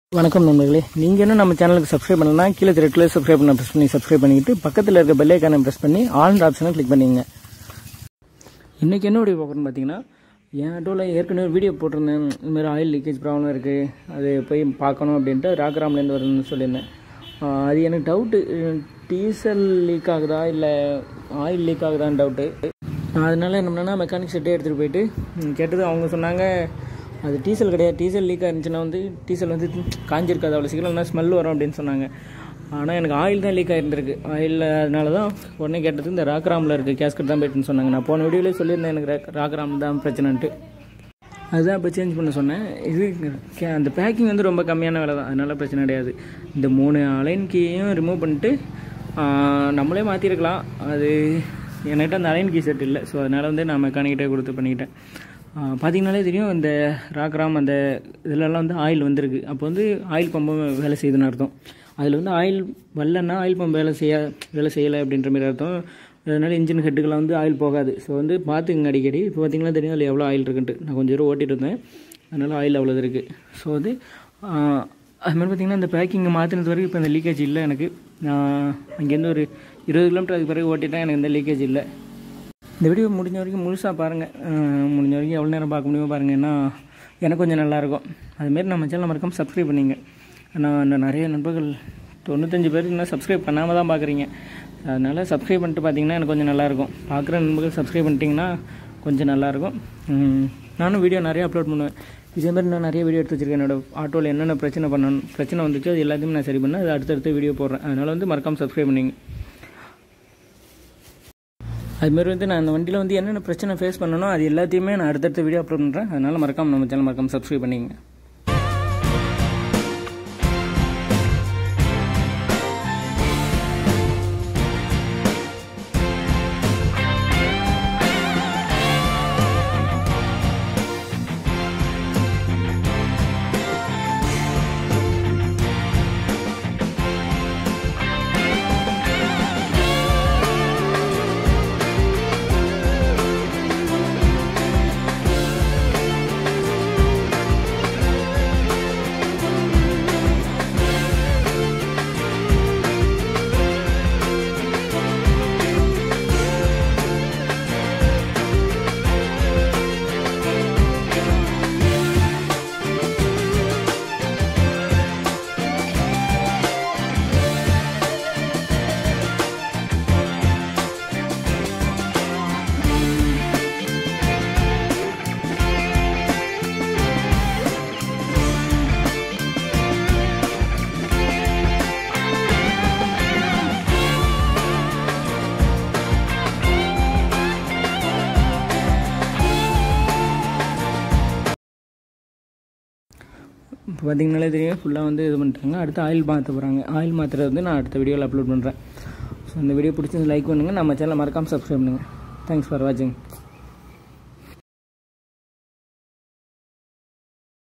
வணக்கம் நண்பர்களே நீங்கள் இன்னும் நம்ம சேனலுக்கு சப்ஸ்கிரைப் பண்ணலாம் கீழே ரெட்டில் சப்ஸ்கிரைப் பண்ண ப்ரெஸ் பண்ணி சப்ஸ்கிரைப் பண்ணிக்கிட்டு பக்கத்தில் இருக்க பெல் ஐக்கானை ப்ரெஸ் பண்ணி ஆல் ஆப்ஷனை கிளிக் பண்ணிங்க இன்றைக்கி என்ன வீடியோ பார்க்குறோன்னு பார்த்தீங்கன்னா என் ஆட்டோவில் ஏற்கனவே ஒரு வீடியோ போட்டிருந்தேன் இந்த மாதிரி ஆயில் லீக்கேஜ் ப்ராப்ளம் இருக்குது அது போய் பார்க்கணும் அப்படின்ட்டு ராகராம்லேருந்து வருதுன்னு சொல்லியிருந்தேன் ஆஹ் அது எனக்கு டவுட்டு டீசல் லீக் ஆகுதா இல்லை ஆயில் லீக் ஆகுதான்னு டவுட்டு அதனால என்ன பண்ணேன்னா மெக்கானிக் செட்டே எடுத்துகிட்டு போயிட்டு ம், கேட்டது அவங்க சொன்னாங்க அது டீசல் கிடையாது டீசல் லீக் ஆயிருந்துச்சுன்னா வந்து டீசல் வந்து காஞ்சிருக்காது அவ்வளோ சீக்கிரம் இல்லைனா ஸ்மெல் வரும் அப்படின்னு சொன்னாங்க ஆனால் எனக்கு ஆயில் தான் லீக் ஆகிருந்திருக்கு ஆயில் அதனால தான் உடனே கேட்டது இந்த ராக்ராமில் இருக்குது கேஸ்கட் தான் போயிட்டுன்னு சொன்னாங்க நான் போன வீடியோலேயே சொல்லியிருந்தேன் எனக்கு ராக்- ராக்ராம் தான் பிரச்சனைன்ட்டு அதுதான் இப்போ சேஞ்ச் பண்ண சொன்னேன் இது கே- அந்த பேக்கிங் வந்து ரொம்ப கம்மியான விலை தான் அதனால பிரச்சனை கிடையாது இந்த மூணு அலைன் கீயும் ரிமூவ் பண்ணிட்டு ஆ, நம்மளே மாற்றிருக்கலாம் அது என்கிட்ட அந்த அலைன் கீ செட் இல்லை ஸோ அதனால் வந்து நான் மெக்கானிக்கிட்டே கொடுத்து பண்ணிக்கிட்டேன் ஆ, பார்த்தீங்கனாலே தெரியும் இந்த ராக்ராம் அந்த இதிலெல்லாம் வந்து ஆயில் வந்திருக்கு அப்போ வந்து ஆயில் பம்பும் வேலை செய்யுதுன்னு அர்த்தம் அதில் வந்து ஆயில் வரலன்னா ஆயில் பம்ப் வேலை செய்ய வேலை செய்யலை அப்படின்ற மாதிரி அர்த்தம் அதனால் இன்ஜின் ஹெட்டுக்கெல்லாம் வந்து ஆயில் போகாது ஸோ வந்து பார்த்துக்குங்க அடிக்கடி இப்போ பார்த்தீங்கன்னா தெரியும் அதில் எவ்வளோ ஆயில் இருக்குன்ட்டு நான் கொஞ்சம் தூரம் ஓட்டிட்டு இருந்தேன் அதனால் ஆயில் அவ்வளோ இருக்குது ஸோ வந்து ஆஹ், அது மாதிரி பார்த்தீங்கன்னா இந்த பேக்கிங்கை மாற்றினது வரைக்கும் இப்போ இந்த லீக்கேஜ் இல்லை எனக்கு நான் அங்கேருந்து ஒரு இருபது கிலோமீட்டர் அதுக்கு பிறகு ஓட்டிட்டேன் எனக்கு இந்த லீக்கேஜ் இல்லை இந்த வீடியோ முடிஞ்ச வரைக்கும் முழுசாக பாருங்கள் முடிஞ்ச வரைக்கும் எவ்வளோ நேரம் பார்க்க முடியுமோ பாருங்கள் ஏன்னா எனக்கு கொஞ்சம் நல்லாயிருக்கும் அதுமாரி நம்ம சேனல் மறக்காம சப்ஸ்கிரைப் பண்ணிங்க நான் இந்த நிறைய நண்பர்கள் தொண்ணூத்தஞ்சு பேர் இன்னும் சப்ஸ்கிரைப் பண்ணாமல் தான் பார்க்குறீங்க அதனால் சப்ஸ்கிரைப் பண்ணிட்டு பார்த்தீங்கன்னா எனக்கு கொஞ்சம் நல்லாயிருக்கும் பார்க்குற நண்பர்கள் சப்ஸ்கிரைப் பண்ணிட்டீங்கன்னா கொஞ்சம் நல்லாயிருக்கும் உம், நானும் வீடியோ நிறைய அப்லோட் பண்ணுவேன் இதே மாதிரி நான் நிறைய வீடியோ எடுத்து வச்சிருக்கேன் என்னோட ஆட்டோவில் என்னென்ன பிரச்சனை பண்ணணும் பிரச்சனை வந்துச்சு அது எல்லாத்தையும் நான் சரி பண்ணேன் அது அடுத்தடுத்த வீடியோ போடுறேன் அதனால் வந்து மறக்காம சப்ஸ்கிரைப் பண்ணிங்க அதுமாரி வந்து நான் அந்த வண்டியில் வந்து என்னென்ன பிரச்சனை ஃபேஸ் பண்ணணும் அது எல்லாத்தையுமே நான் அடுத்தடுத்த வீடியோ அப்லோட் பண்ணுறேன் அதனால் மறக்காம நம்ம சேனல் மறக்காம சப்ஸ்கிரைப் பண்ணிங்க இப்போ பார்த்தீங்கனாலே தெரியும் ஃபுல்லாக வந்து இது பண்ணிட்டாங்க அடுத்து ஆயில் மாற்ற போகிறாங்க ஆயில் மாற்றுறது வந்து நான் அடுத்த வீடியோவில் அப்லோட் பண்ணுறேன் ஸோ இந்த வீடியோ பிடிச்சி லைக் பண்ணுங்கள் நம்ம சேனலை மறக்காமல் சப்ஸ்கிரைப் பண்ணுங்கள் தேங்க்ஸ் ஃபார் வாட்சிங்